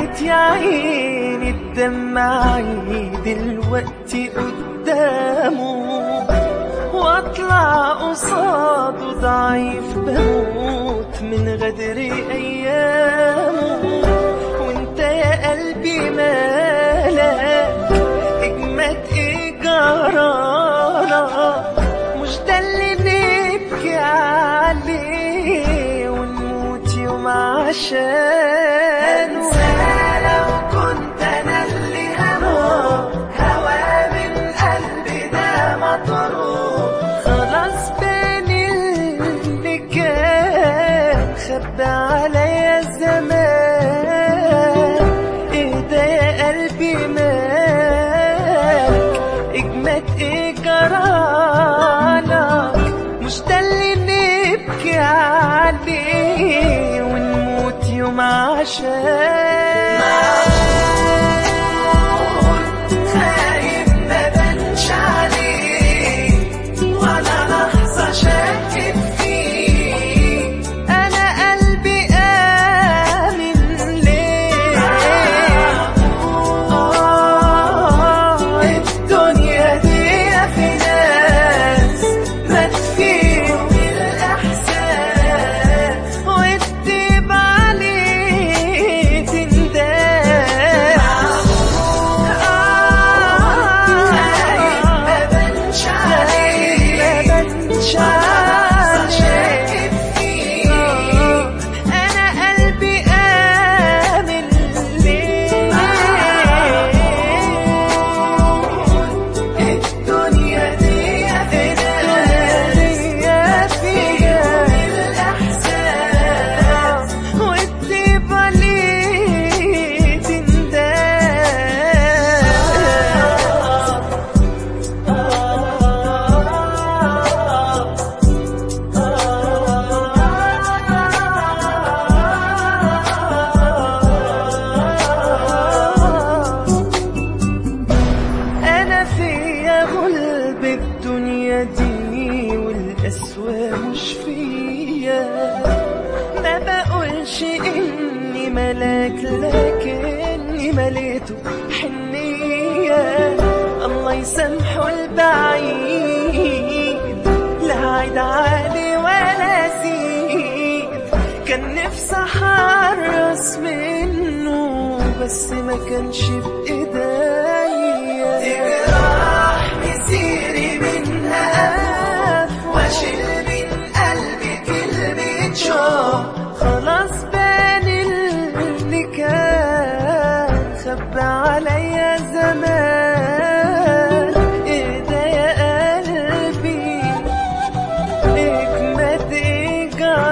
بقيت يا عيني تدمعي دلوقتي قدامه واطلع قصاده ضعيف بموت من غدر ايامه وانت يا قلبي مالك اجمد ايه جرالك مش ده اللي نبكي عليه ونموت يوم عشانه لو كنت انا اللي هموت هوا من قلبي ده مطروح خلاص بين اللي كان خبى عليا الزمان اهدى يا قلبي مالك اجمد ايه جرالك مش ده اللي نبكي عليه ونموت يوم عشان خايف ما بنش عليه ولا لحظة شاكك فيه أنا قلبي آمن ليه آه الدنيا دي في ناس مات فيهم الإحساس والديب عليه تنداس ما بنش عليه ما بنش عليه أنا قلبي آمن ليه الدنيا دي الدنيا فيها الإحساس والطيب عليه تنداس أنا فيا غلب الدنيا دي والأسوأ مش فيا ما بقولش إني ملاك لكني مليته حنية الله يسامحه البعيد لا عيد عالي ولا زيد كان نفسي احرص منه بس ما كانش بايديا تجرح مسيري منها أف واشيل من قلبي كلمة شوق خلاص بان اللي كان خبى عليا زمان اهدى يا قلبي اجمد ايه